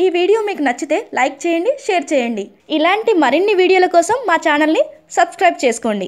video మీకు నచ్చితే like చేయండి షేర్ చేయండి ఇలాంటి మరిన్ని వీడియోల కోసం మా ఛానల్ని సబ్స్క్రైబ్ చేసుకోండి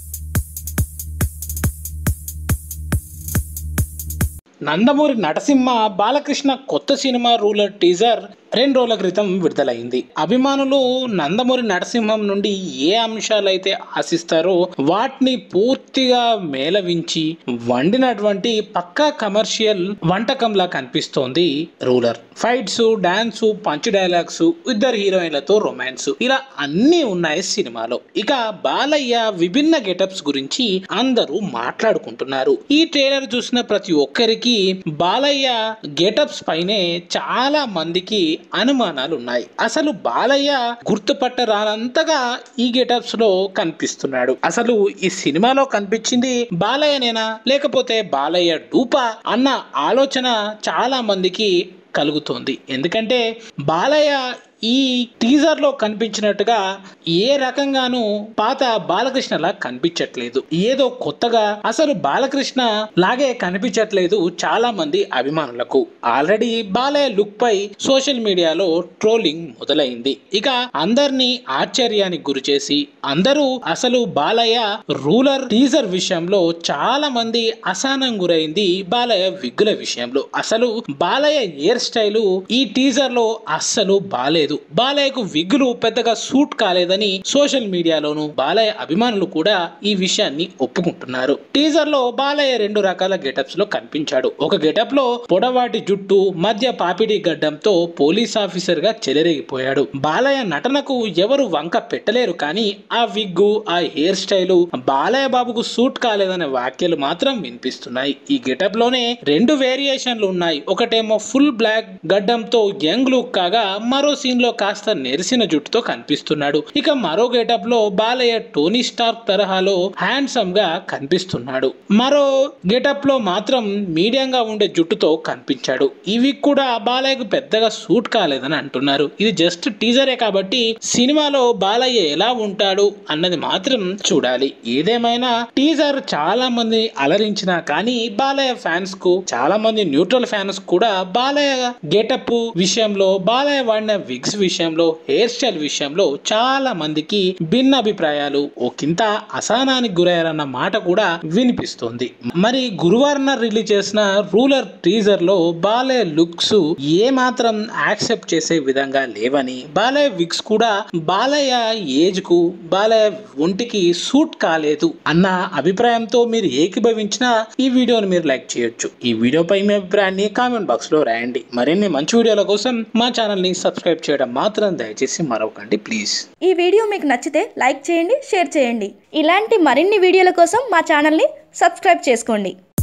నందమూరి నరసింహ బాలకృష్ణ కొత్త సినిమా రూలర్ టీజర్ రెండు రోజుల క్రితం విడుదలైంది అభిమానులు నందమూరి నరసింహం నుండి ఏ అంశాలైతే ఆశిస్తారో వాటిని పూర్తిగా మేళవించి వండినటువంటి పక్కా కమర్షియల్ వంటకంలా కనిపిస్తోంది ruler fights dance punch dialogues ఇద్దరు హీరోయిన్లతో రొమాన్స్ ఇలా అన్నీ ఉన్నాయి సినిమాలో ఇక బాలయ్య విభిన్న గెటప్స్ గురించి అందరూ మాట్లాడుకుంటున్నారు ఈ ట్రైలర్ చూసిన ప్రతి ఒక్కరికి బాలయ్య గెటప్స్ పైనే చాలా మందికి అనుమానాలు ఉన్నాయి అసలు బాలయ్య గుర్తుపట్టరానంతగా ఈ గెటప్స్ లో కనిపిస్తున్నాడు అసలు ఈ సినిమాలో కనిపించింది బాలయ్యనేనా లేకపోతే బాలయ్య డూపా అన్న ఆలోచన చాలా మందికి కలుగుతోంది ఎందుకంటే బాలయ్య ఈ టీజర్ లో కనిపించినట్టుగా ఏ రకంగానూ పాత బాలకృష్ణలా కనిపించట్లేదు ఏదో కొత్తగా అసలు బాలకృష్ణ లాగే కనిపించట్లేదు చాలా మంది అభిమానులకు ఆల్రెడీ బాలయ్య లుక్ పై సోషల్ మీడియాలో ట్రోలింగ్ మొదలైంది ఇక అందరినీ ఆశ్చర్యానికి గురి చేసి అందరూ అసలు బాలయ్య రూలర్ టీజర్ విషయంలో చాలా మంది అసహనం గురైంది బాలయ్య విగ్గుల విషయంలో అసలు బాలయ్య హెయిర్ స్టైలు ఈ టీజర్ లో అస్సలు బాలేదు బాలయ్యకు విగ్గులు పెద్దగా సూట్ కాలేదని సోషల్ మీడియాలోను బాలయ్య అభిమానులు కూడా ఈ విషయాన్ని ఒప్పుకుంటున్నారు టీజర్ లో బాలయ్య రెండు రకాల గెటప్స్ లో కనిపించాడు ఒక గెటప్ లో పొడవాటి జుట్టు మధ్య పాపిడి గడ్డంతో పోలీస్ ఆఫీసర్ గా చెలరేగిపోయాడు బాలయ్య నటనకు ఎవరు వంక పెట్టలేరు కానీ ఆ విగ్గు ఆ హెయిర్ స్టైలు బాలయ్య బాబుకు సూట్ కాలేదనే వాక్యాలు మాత్రం వినిపిస్తున్నాయి ఈ గెటప్ లోనే రెండు వేరియేషన్లు ఉన్నాయి ఒకటేమో ఫుల్ బ్లాక్ గడ్డంతో యంగ్ లుక్ కాగా మరో సీన్ లో కాస్త నెరిసిన జుట్టుతో కనిపిస్తున్నాడు ఇక మరో గెటప్ లో బాలయ్య టోనీ స్టార్క్ తరహాలో హ్యాండ్సమ్ గా కనిపిస్తున్నాడు మరో గెటప్ లో మాత్రం మీడియం గా ఉండే జుట్టుతో కనిపించాడు ఇవి కూడా బాలయ్యకు పెద్దగా సూట్ కాలేదని అంటున్నారు ఇది జస్ట్ టీజరే కాబట్టి సినిమాలో బాలయ్య ఎలా ఉంటాడు అన్నది మాత్రం చూడాలి ఏదేమైనా టీజర్ చాలా మంది అలరించినా కానీ బాలయ్య ఫ్యాన్స్ కు చాలా మంది న్యూట్రల్ ఫ్యాన్స్ కూడా బాలయ్య గెటప్ విషయంలో బాలయ్య వాడిన విగ్స్ విషయంలో హెయిర్ స్టైల్ విషయంలో చాలా మందికి భిన్న అభిప్రాయాలు ఒకంత అసహనానికి గురయ్యారన్న మాట కూడా వినిపిస్తుంది మరి గురువారం రిలీజ్ చేసిన రూలర్ టీజర్ లో బాలయ్య లుక్స్ ఏ మాత్రం యాక్సెప్ట్ చేసే విధంగా లేవని బాలయ్య విగ్స్ కూడా బాలయ్య ఏజ్ కు బాలయ్య ఒంటికి సూట్ కాలేదు అన్న అభిప్రాయంతో మీరు ఏకీభవించినా ఈ వీడియోని మీరు లైక్ చేయొచ్చు ఈ వీడియోపై మీ అభిప్రాయాన్ని కామెంట్ బాక్స్ లో రాయండి మరిన్ని మంచి వీడియోల కోసం మా ఛానల్ ని సబ్స్క్రైబ్ చేయడం మాత్రం దయచేసి మరొకండి ప్లీజ్ ఈ వీడియో మీకు నచ్చితే లైక్ చేయండి షేర్ చేయండి ఇలాంటి మరిన్ని వీడియోల కోసం మా ఛానల్ని సబ్స్క్రైబ్ చేసుకోండి